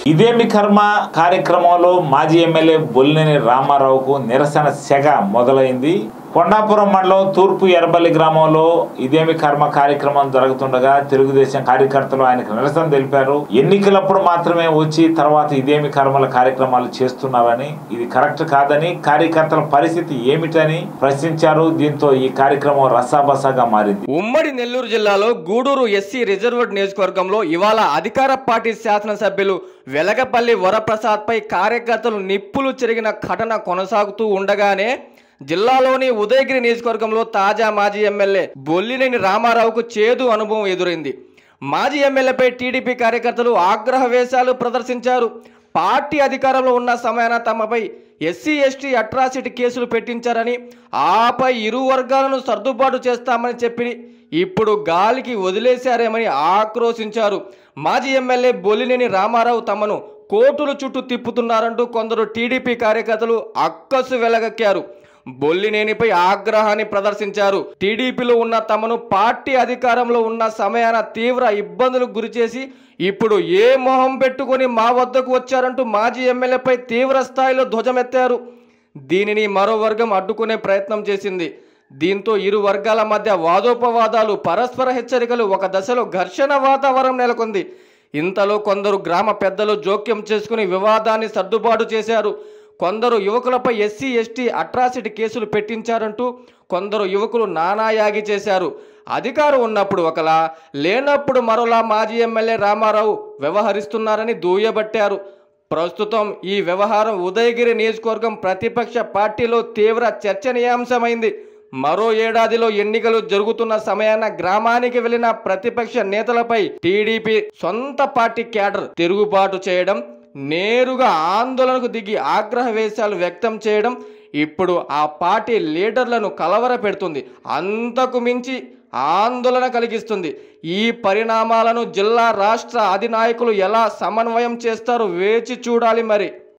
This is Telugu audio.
ఇదేమి కర్మ కార్యక్రమంలో మాజీ ఎమ్మెల్యే బొల్లినేని రామారావుకు నిరసన సెగ మొదలైంది కొండాపురం మండలం తూర్పు ఎర్రబల్లి గ్రామంలో ఇదేమి కర్మ కార్యక్రమం జరుగుతుండగా తెలుగుదేశం కార్యకర్తలు ఆయనకు నిరసన తెలిపారు ఎన్నికలప్పుడు మాత్రమే వచ్చి తర్వాత ఇదేమి కర్మల కార్యక్రమాలు చేస్తున్నారని ఇది కరెక్ట్ కాదని కార్యకర్తల పరిస్థితి ఏమిటని ప్రశ్నించారు దీంతో ఈ కార్యక్రమం రసాబసాగా మారింది ఉమ్మడి నెల్లూరు జిల్లాలో గూడూరు ఎస్సీ రిజర్వ్డ్ నియోజకవర్గంలో ఇవాళ అధికార పార్టీ శాసనసభ్యులు వెలగపల్లి వరప్రసాద్పై కార్యకర్తలు నిప్పులు చెరిగిన ఘటన కొనసాగుతూ ఉండగానే జిల్లాలోని ఉదయగిరి నియోజకవర్గంలో తాజా మాజీ ఎమ్మెల్యే బొల్లినేని రామారావుకు చేదు అనుభవం ఎదురైంది మాజీ ఎమ్మెల్యేపై టీడీపీ కార్యకర్తలు ఆగ్రహ వేశాలు ప్రదర్శించారు పార్టీ అధికారంలో ఉన్న సమయాన తమపై ఎస్సీ ఎస్టీ అట్రాసిటీ కేసులు పెట్టించారని ఆపై ఇరు వర్గాలను సర్దుబాటు చేస్తామని చెప్పి ఇప్పుడు గాలికి వదిలేశారేమని ఆక్రోశించారు మాజీ ఎమ్మెల్యే బొల్లినేని రామారావు తమను కోర్టుల చుట్టూ తిప్పుతున్నారంటూ కొందరు టీడీపీ కార్యకర్తలు అక్కసు వెలగక్కారు బొల్లినేనిపై ఆగ్రహాన్ని ప్రదర్శించారు టీడీపీలో ఉన్న తమను పార్టీ అధికారంలో ఉన్న సమయాన తీవ్ర ఇబ్బందులకు గురిచేసి ఇప్పుడు ఏ మొహం పెట్టుకొని మా వద్దకు వచ్చారంటూ మాజీ ఎమ్మెల్యేపై తీవ్ర స్థాయిలో ధ్వజమెత్తారు దీనిని మరో వర్గం అడ్డుకునే ప్రయత్నం చేసింది దీంతో ఇరు వర్గాల మధ్య వాదోపవాదాలు పరస్పర హెచ్చరికలు ఒక దశలో ఘర్షణ వాతావరణం నెలకొంది ఇంతలో కొందరు గ్రామ పెద్దలు జోక్యం చేసుకుని వివాదాన్ని సర్దుబాటు చేశారు కొందరు యువకులపై ఎస్సీ ఎస్టీ అట్రాసిటీ కేసులు పెట్టించారంటూ కొందరు యువకులు నానాయాగి చేశారు అధికారం ఉన్నప్పుడు ఒకలా లేనప్పుడు మరోలా మాజీ ఎమ్మెల్యే రామారావు వ్యవహరిస్తున్నారని దూయబట్టారు ప్రస్తుతం ఈ వ్యవహారం ఉదయగిరి నియోజకవర్గం ప్రతిపక్ష పార్టీలో తీవ్ర చర్చనీయాంశమైంది మరో ఏడాదిలో ఎన్నికలు జరుగుతున్న సమయాన గ్రామానికి వెళ్లిన ప్రతిపక్ష నేతలపై టీడీపీ సొంత పార్టీ క్యాడర్ తిరుగుబాటు చేయడం నేరుగా ఆందోళనకు దిగి ఆగ్రహ వేశాలు వ్యక్తం చేయడం ఇప్పుడు ఆ పార్టీ లీడర్లను కలవర పెడుతుంది అంతకు మించి ఆందోళన కలిగిస్తుంది ఈ పరిణామాలను జిల్లా రాష్ట్ర అధినాయకులు ఎలా సమన్వయం చేస్తారో వేచి చూడాలి మరి